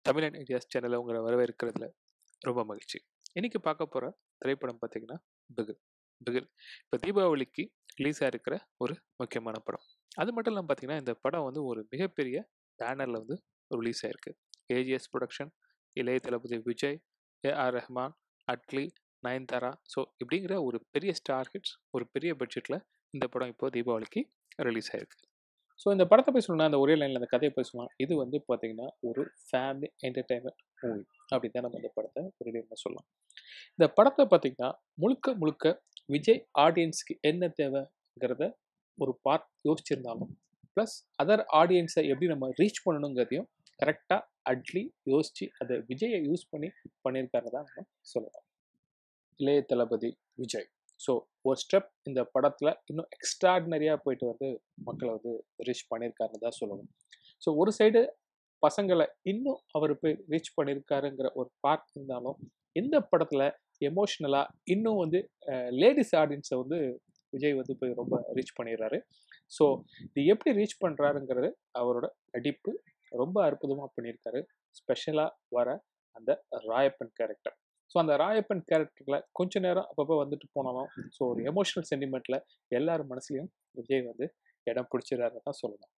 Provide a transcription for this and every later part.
Tamil and ideas சேனலை உங்களை வரவேற்கிறதுல ரொம்ப மகிழ்ச்சி இன்னைக்கு பார்க்க போகிற திரைப்படம் பார்த்தீங்கன்னா பிகில் பிகில் இப்போ தீபாவளிக்கு ரிலீஸ் ஆகிருக்கிற ஒரு முக்கியமான படம் அது மட்டும் இல்லாமல் பார்த்தீங்கன்னா இந்த படம் வந்து ஒரு மிகப்பெரிய பேனரில் வந்து ரிலீஸ் ஆயிருக்கு ஏஜிஎஸ் ப்ரொடக்ஷன் இளைய தளபதி Vijay A R Rahman Atlee Nayanthara so இப்படிங்கிற ஒரு பெரிய ஸ்டார் ஹிட்ஸ் ஒரு பெரிய பட்ஜெட்டில் இந்த படம் இப்போ தீபாவளிக்கு ரிலீஸ் ஆயிருக்கு ஸோ இந்த படத்தை போய் சொல்லணும்னா அந்த ஒரே லைனில் அந்த கதையை போய் சொல்லலாம் இது வந்து பார்த்தீங்கன்னா ஒரு ஃபேமிலி என்டர்டைன்மெண்ட் மூவி அப்படி தான் நம்ம இந்த படத்தை ஒரு லைனில் சொல்லலாம் இந்த படத்தை பார்த்தீங்கன்னா முழுக்க முழுக்க விஜய் ஆடியன்ஸ்க்கு என்ன தேவைங்கிறத ஒரு பார்ட் யோசிச்சிருந்தாலும் ப்ளஸ் அதர் ஆடியன்ஸை எப்படி நம்ம ரீச் பண்ணணுங்கிறதையும் கரெக்டாக அட்லி யோசித்து அதை விஜயை யூஸ் பண்ணி பண்ணியிருக்காரு தான் நம்ம சொல்லலாம் இளைய தளபதி விஜய் ஸோ ஒரு ஸ்டெப் இந்த படத்தில் இன்னும் எக்ஸ்ட்ராடினரியாக போயிட்டு வந்து மக்களை வந்து ரீச் பண்ணியிருக்காருன்னு தான் சொல்லணும் ஸோ ஒரு சைடு பசங்களை இன்னும் அவர் போய் ரீச் பண்ணியிருக்காருங்கிற ஒரு பார்ட் இருந்தாலும் இந்த படத்தில் எமோஷ்னலாக இன்னும் வந்து லேடிஸ் ஆடியன்ஸை வந்து விஜய் வந்து போய் ரொம்ப ரீச் பண்ணிடுறாரு ஸோ இது எப்படி ரீச் பண்ணுறாருங்கிறது அவரோட நடிப்பு ரொம்ப அற்புதமாக பண்ணியிருக்காரு ஸ்பெஷலாக வர அந்த ராயப்பன் கேரக்டர் ஸோ அந்த ராயப்பன் கேரக்டரில் கொஞ்ச நேரம் அப்பப்போ வந்துட்டு போனாலும் ஸோ ஒரு எமோஷனல் சென்டிமெண்ட்டில் எல்லார் மனசுலையும் விஜய் வந்து இடம் பிடிச்சிடாருன்னு தான் சொல்லணும்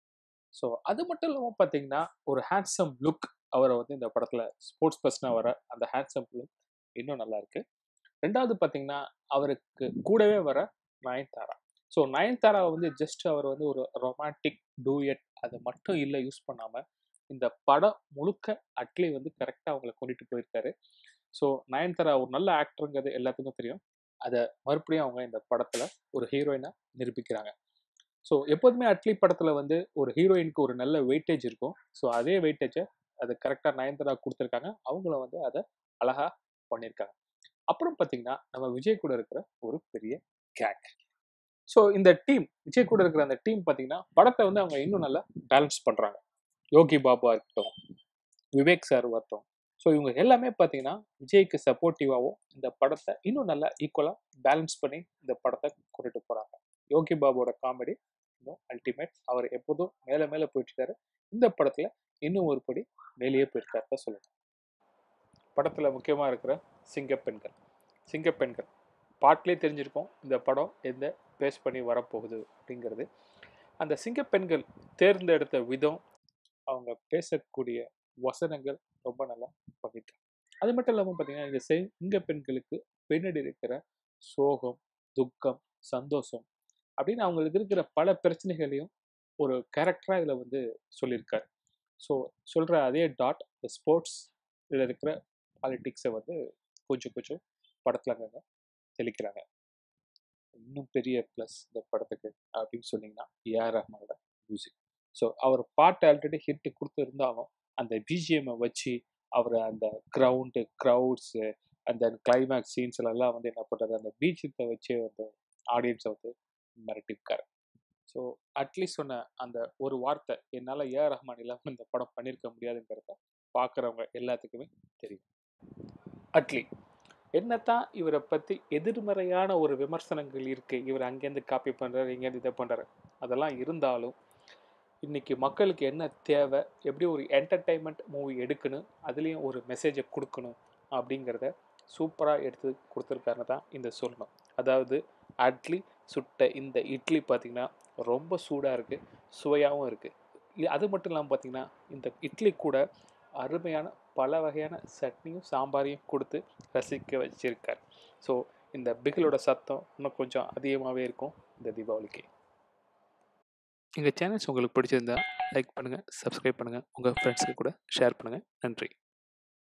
ஸோ அது மட்டும் இல்லாமல் பார்த்தீங்கன்னா ஒரு ஹேண்ட்ஸம் லுக் அவரை வந்து இந்த படத்தில் ஸ்போர்ட்ஸ் பர்சனாக வர அந்த ஹேண்ட்ஸம் லுக் இன்னும் நல்லா இருக்கு ரெண்டாவது பார்த்தீங்கன்னா அவருக்கு கூடவே வர நயன்தாரா ஸோ நயன்தாராவை வந்து ஜஸ்ட் அவர் வந்து ஒரு ரொமான்டிக் டூயட் அது மட்டும் இல்லை யூஸ் பண்ணாமல் இந்த படம் முழுக்க அட்லி வந்து கரெக்டாக அவங்கள கொண்டுட்டு போயிருக்காரு ஸோ நயன்தாரா ஒரு நல்ல ஆக்டருங்கிறது எல்லாத்துக்கும் தெரியும் அதை மறுபடியும் அவங்க இந்த படத்தில் ஒரு ஹீரோயினாக நிரூபிக்கிறாங்க ஸோ எப்போதுமே அட்லி படத்தில் வந்து ஒரு ஹீரோயினுக்கு ஒரு நல்ல வெயிட்டேஜ் இருக்கும் ஸோ அதே வெயிட்டேஜை அது கரெக்டாக நயன்தாரா கொடுத்துருக்காங்க அவங்கள வந்து அதை அழகாக பண்ணியிருக்காங்க அப்புறம் பார்த்தீங்கன்னா நம்ம விஜய் கூட இருக்கிற ஒரு பெரிய கேங் ஸோ இந்த டீம் விஜய் கூட இருக்கிற அந்த டீம் பார்த்தீங்கன்னா படத்தை வந்து அவங்க இன்னும் நல்லா பேலன்ஸ் பண்ணுறாங்க யோகி பாபா இருக்கட்டும் விவேக் சார் வரட்டும் ஸோ இவங்க எல்லாமே பார்த்தீங்கன்னா விஜய்க்கு சப்போர்ட்டிவாகவும் இந்த படத்தை இன்னும் நல்லா ஈக்குவலாக பேலன்ஸ் பண்ணி இந்த படத்தை கொண்டுட்டு போகிறாங்க யோகி பாபுவோட காமெடி இன்னும் அல்டிமேட் அவர் எப்போதும் மேலே மேலே போயிட்டுருக்காரு இந்த படத்தில் இன்னும் ஒரு படி மேலேயே போயிருக்காரு தான் சொல்லணும் படத்தில் முக்கியமாக இருக்கிற சிங்கப்பெண்கள் சிங்கப்பெண்கள் பாட்டிலே தெரிஞ்சிருக்கோம் இந்த படம் எந்த பேஸ் பண்ணி வரப்போகுது அப்படிங்கிறது அந்த சிங்கப்பெண்கள் தேர்ந்தெடுத்த விதம் அவங்க பேசக்கூடிய வசனங்கள் ரொம்ப நல்லா பண்ணிட்டாங்க அது மட்டும் இல்லாமல் பார்த்தீங்கன்னா இந்த சிங்க பெண்களுக்கு பின்னாடி இருக்கிற சோகம் துக்கம் சந்தோஷம் அப்படின்னு அவங்களுக்கு இருக்கிற பல பிரச்சனைகளையும் ஒரு கேரக்டராக இதில் வந்து சொல்லியிருக்காரு ஸோ சொல்கிற அதே டாட் இந்த ஸ்போர்ட்ஸ் இதில் இருக்கிற பாலிட்டிக்ஸை வந்து கொஞ்சம் கொஞ்சம் படத்தில் அங்கே தெளிக்கிறாங்க இன்னும் பெரிய ப்ளஸ் இந்த படத்துக்கு அப்படின்னு சொன்னீங்கன்னா ஏஆர் ரஹ்மானோட மியூசிக் ஸோ அவர் பாட்டு ஆல்ரெடி ஹிட் கொடுத்துருந்தாலும் அந்த பிஜிஎம்மை வச்சு அவர் அந்த க்ரௌண்டு க்ரௌட்ஸு அந்த கிளைமேக்ஸ் சீன்ஸ்லாம் வந்து என்ன பண்ணுறது அந்த பீச்சத்தை வச்சு அந்த ஆடியன்ஸை வந்து மிரட்டிருக்காரு ஸோ அட்லீஸ்ட் சொன்ன அந்த ஒரு வார்த்தை என்னால் ஏஆர் ரஹ்மான் இல்லாமல் இந்த படம் பண்ணியிருக்க முடியாதுங்கிறத பார்க்குறவங்க எல்லாத்துக்குமே தெரியும் அட்லி என்னத்தான் இவரை பற்றி எதிர்மறையான ஒரு விமர்சனங்கள் இருக்குது இவர் அங்கேருந்து காப்பி பண்ணுறாரு இங்கேருந்து இதை பண்ணுறாரு அதெல்லாம் இருந்தாலும் இன்றைக்கி மக்களுக்கு என்ன தேவை எப்படி ஒரு என்டர்டைன்மெண்ட் மூவி எடுக்கணும் அதுலேயும் ஒரு மெசேஜை கொடுக்கணும் அப்படிங்கிறத சூப்பராக எடுத்து கொடுத்துருக்காருன்னு தான் இந்த சொல்லணும் அதாவது அட்லி சுட்ட இந்த இட்லி பார்த்திங்கன்னா ரொம்ப சூடாக இருக்குது சுவையாகவும் இருக்குது அது மட்டும் இல்லாமல் பார்த்திங்கன்னா இந்த இட்லி கூட அருமையான பல வகையான சட்னியும் சாம்பாரையும் கொடுத்து ரசிக்க வச்சிருக்கார் ஸோ இந்த பிகிலோட சத்தம் இன்னும் கொஞ்சம் அதிகமாகவே இருக்கும் இந்த தீபாவளிக்கு எங்கள் சேனல்ஸ் உங்களுக்கு பிடிச்சிருந்தா லைக் பண்ணுங்கள் சப்ஸ்கிரைப் பண்ணுங்கள் உங்கள் ஃப்ரெண்ட்ஸுக்கு கூட ஷேர் பண்ணுங்கள் நன்றி